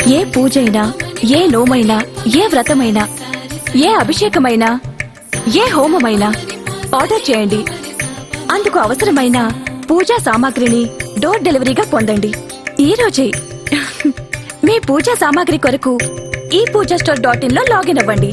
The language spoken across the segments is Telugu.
ఏ పూజైనా ఏ నోమైనా ఏ వ్రతమైనా ఏ అభిషేకమైనా ఏ హోమమైనా ఆర్డర్ చేయండి అందుకు అవసరమైన పూజా సామాగ్రిని డోర్ డెలివరీగా పొందండి ఈ రోజే మీ పూజా సామాగ్రి కొరకు ఈ పూజా స్టోర్ డాట్ ఇన్ లో లాగిన్ అవ్వండి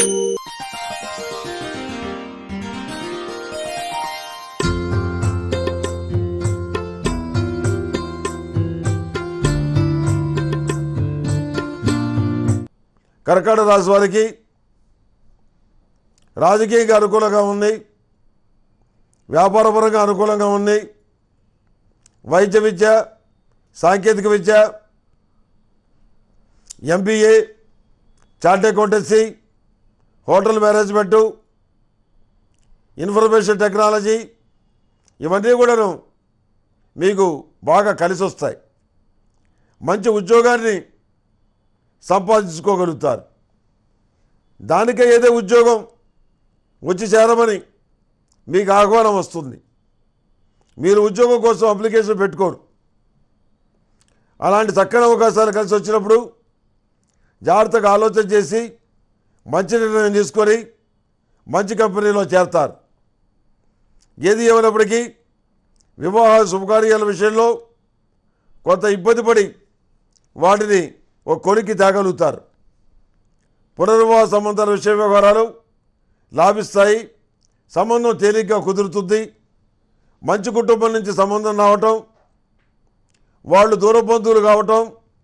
కర్కాటక రాశి వారికి రాజకీయంగా అనుకూలంగా ఉంది వ్యాపారపరంగా అనుకూలంగా ఉంది వైద్య విద్య సాంకేతిక విద్య MBA chart accountancy hotel management information technology ఇవన్నీ కూడాను మీకు బాగా కలిసి వస్తాయి మంచి ఉద్యోగాన్ని సంపాదించుకోగలుగుతారు దానికే ఏదో ఉద్యోగం వచ్చి చేరమని మీకు ఆహ్వానం వస్తుంది మీరు ఉద్యోగం కోసం అప్లికేషన్ పెట్టుకోరు అలాంటి చక్కని అవకాశాలు కలిసి వచ్చినప్పుడు జాగ్రత్తగా ఆలోచన చేసి మంచి నిర్ణయం తీసుకొని మంచి కంపెనీలో చేరతారు ఏది ఏమైనప్పటికీ వివాహ శుభకార్యాల విషయంలో కొంత ఇబ్బంది పడి వాటిని ఒక కొలికి తేగలుగుతారు పునర్వివాహ సంబంధాల విషయ వ్యవహారాలు లాభిస్తాయి సంబంధం తేలిగ్గా కుదురుతుంది మంచి కుటుంబం నుంచి సంబంధం రావటం వాళ్ళు దూర బంధువులు కావటం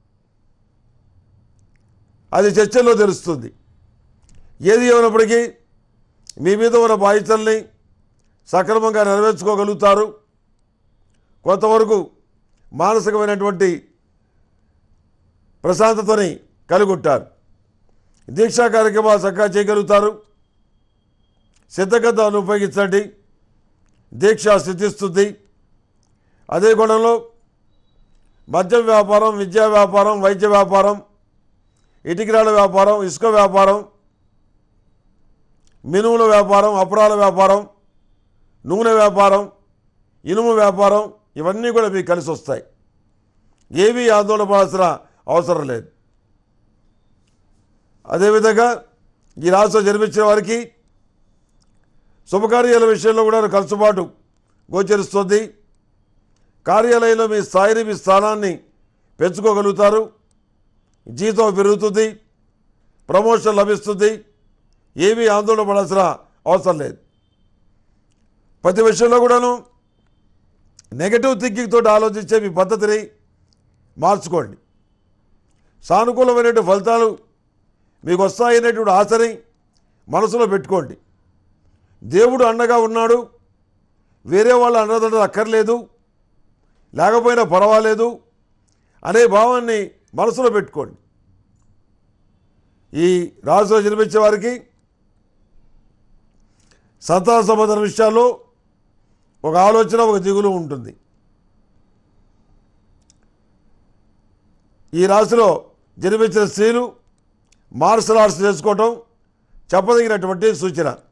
అది చర్చల్లో తెలుస్తుంది ఏది ఏమైనప్పటికీ మీ మీద ఉన్న బాధ్యతల్ని సక్రమంగా నెరవేర్చుకోగలుగుతారు కొంతవరకు మానసికమైనటువంటి ప్రశాంతతని కలిగొట్టారు దీక్షా కార్యక్రమాలు చక్కగా చేయగలుగుతారు సిద్ధగతాన్ని ఉపయోగించండి దీక్ష సిద్ధిస్తుంది అదే గుణంలో మద్యం వ్యాపారం విద్యా వ్యాపారం వైద్య వ్యాపారం ఇటుకరాళ్ళ వ్యాపారం ఇసుక వ్యాపారం మినుముల వ్యాపారం అపరాల వ్యాపారం నూనె వ్యాపారం ఇనుము వ్యాపారం ఇవన్నీ కూడా మీకు కలిసి వస్తాయి ఏమీ ఆందోళన పడాల్సిన అవసరం లేదు అదేవిధంగా ఈ రాష్ట్రం జన్మించిన వారికి శుభకార్యాల విషయంలో కూడా ఖర్చుబాటు గోచరిస్తుంది కార్యాలయంలో మీ స్థాయిని మీ స్థానాన్ని పెంచుకోగలుగుతారు జీతం పెరుగుతుంది ప్రమోషన్ లభిస్తుంది ఏమీ ఆందోళన పడాల్సిన అవసరం లేదు ప్రతి విషయంలో కూడాను నెగటివ్ థింకింగ్ తోటి ఆలోచించే మీ పద్ధతిని మార్చుకోండి సానుకూలమైనటువంటి ఫలితాలు మీకు వస్తాయనేటువంటి ఆశని మనసులో పెట్టుకోండి దేవుడు అండగా ఉన్నాడు వేరే వాళ్ళ అండదండలు అక్కర్లేదు లేకపోయినా పర్వాలేదు అనే భావాన్ని మనసులో పెట్టుకోండి ఈ రాశిలో జన్మించే వారికి సంతాన సంబంధం విషయాల్లో ఒక ఆలోచన ఒక దిగులు ఉంటుంది ఈ రాశిలో జన్మించిన స్త్రీలు మార్షల్ ఆర్ట్స్ చేసుకోవటం చెప్పదగినటువంటి సూచన